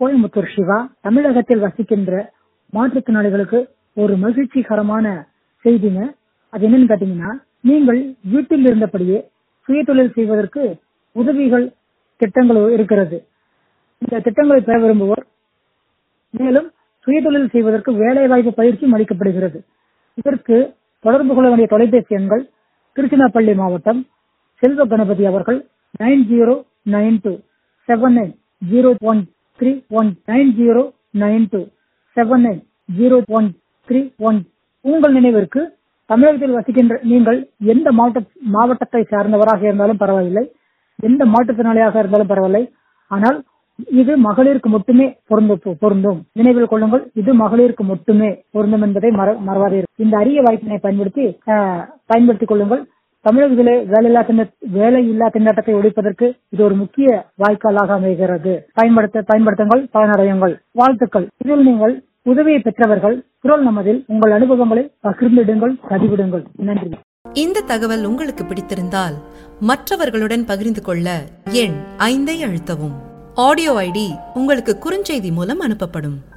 கோயம்புத்தூர் சிவா தமிழகத்தில் வசிக்கின்ற மாற்றுத்திறனாளிகளுக்கு ஒரு மகிழ்ச்சிகரமான செய்திங்க அது என்னன்னு கேட்டீங்கன்னா நீங்கள் வீட்டில் இருந்தபடியே சுயதொழில் செய்வதற்கு உதவிகள் திட்டங்கள் இருக்கிறது இந்த திட்டங்களை பெற விரும்புவோர் மேலும் சுயதொழில் செய்வதற்கு வேலைவாய்ப்பு பயிற்சியும் அளிக்கப்படுகிறது இதற்கு தொடர்பு கொள்ள வேண்டிய தொலைபேசி எண்கள் திருச்சிராப்பள்ளி மாவட்டம் செல்வ கணபதி அவர்கள் nine zero nine two seven nine zero one three one nine zero nine two seven nine zero one three one உங்கள் நினைவிற்கு தமிழகத்தில் வசிக்கின்ற நீங்கள் எந்த மாவட்ட மாவட்டத்தை சார்ந்தவராக இருந்தாலும் பரவாயில்லை எந்த மாற்றுத்திறனாளியாக இருந்தாலும் பரவாயில்லை ஆனால் இது மகளிருக்கு மட்டுமே பொருந்த பொருந்தும் நினைவில் கொள்ளுங்கள் இது மகளிருக்கு மட்டுமே பொருந்தும் என்பதை மற- மறவாதீர்கள் இந்த அரிய வாய்ப்பினை பயன்படுத்தி அஹ், பயன்படுத்திக் கொள்ளுங்கள் தமிழகத்திலே வேலையில்லா திண்ண வேலையில்லா திண்டாட்டத்தை ஒழிப்பதற்கு இது ஒரு முக்கிய வாய்க்காலாக அமைகிறது பயன்படுத்த பயன்படுத்துங்கள் பயனடையுங்கள் வாழ்த்துக்கள் இதில் நீங்கள் உதவியை பெற்றவர்கள் குரல் நமதில் உங்கள் அனுபவங்களை பகிர்ந்திடுங்கள் பதிவிடுங்கள் நன்றி இந்த தகவல் உங்களுக்கு பிடித்திருந்தால் மற்றவர்களுடன் பகிர்ந்து கொள்ள எண் ஐந்தை அழுத்தவும் ஆடியோ ஐடி உங்களுக்கு குறுஞ்செய்தி மூலம் அனுப்பப்படும்